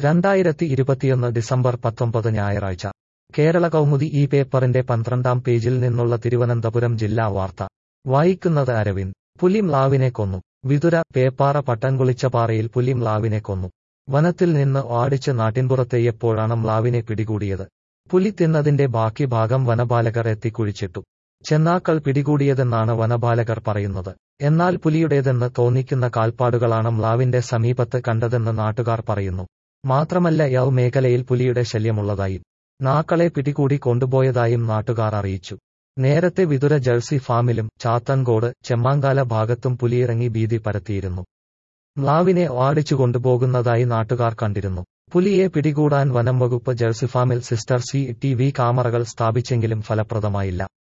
രണ്ടായിരത്തി ഇരുപത്തിയൊന്ന് ഡിസംബർ പത്തൊമ്പത് ഞായറാഴ്ച കേരള കൗമുദി ഈ പേപ്പറിന്റെ പന്ത്രണ്ടാം പേജിൽ നിന്നുള്ള തിരുവനന്തപുരം ജില്ലാ വാർത്ത വായിക്കുന്നത് അരവിന്ദ് പുലി മ്ലാവിനെ കൊന്നു വിതുര പേപ്പാറ പട്ടൻകുളിച്ചപാറയിൽ പുലി മ്ലാവിനെ കൊന്നു വനത്തിൽ നിന്ന് ഓടിച്ച് നാട്ടിൻപുറത്തെയപ്പോഴാണ് മ്ലാവിനെ പിടികൂടിയത് പുലി തിന്നതിന്റെ ബാക്കി ഭാഗം വനപാലകർ എത്തി കുഴിച്ചിട്ടു ചെന്നാക്കൾ പിടികൂടിയതെന്നാണ് വനപാലകർ പറയുന്നത് എന്നാൽ പുലിയുടേതെന്ന് തോന്നിക്കുന്ന കാൽപ്പാടുകളാണ് മ്ലാവിന്റെ സമീപത്ത് കണ്ടതെന്ന് നാട്ടുകാർ പറയുന്നു മാത്രമല്ല യൗ മേഖലയിൽ പുലിയുടെ ശല്യമുള്ളതായും നാക്കളെ പിടികൂടി കൊണ്ടുപോയതായും നാട്ടുകാർ അറിയിച്ചു നേരത്തെ വിതുര ജഴ്സി ഫാമിലും ചാത്തൻകോട് ചെമ്മാങ്കാല ഭാഗത്തും പുലിയിറങ്ങി ഭീതി പരത്തിയിരുന്നു മ്ലാവിനെ ഓടിച്ചു കൊണ്ടുപോകുന്നതായി നാട്ടുകാർ കണ്ടിരുന്നു പുലിയെ പിടികൂടാൻ വനം വകുപ്പ് ജഴ്സി ഫാമിൽ സിസ്റ്റർ സി ടി വി ക്യാമറകൾ സ്ഥാപിച്ചെങ്കിലും ഫലപ്രദമായില്ല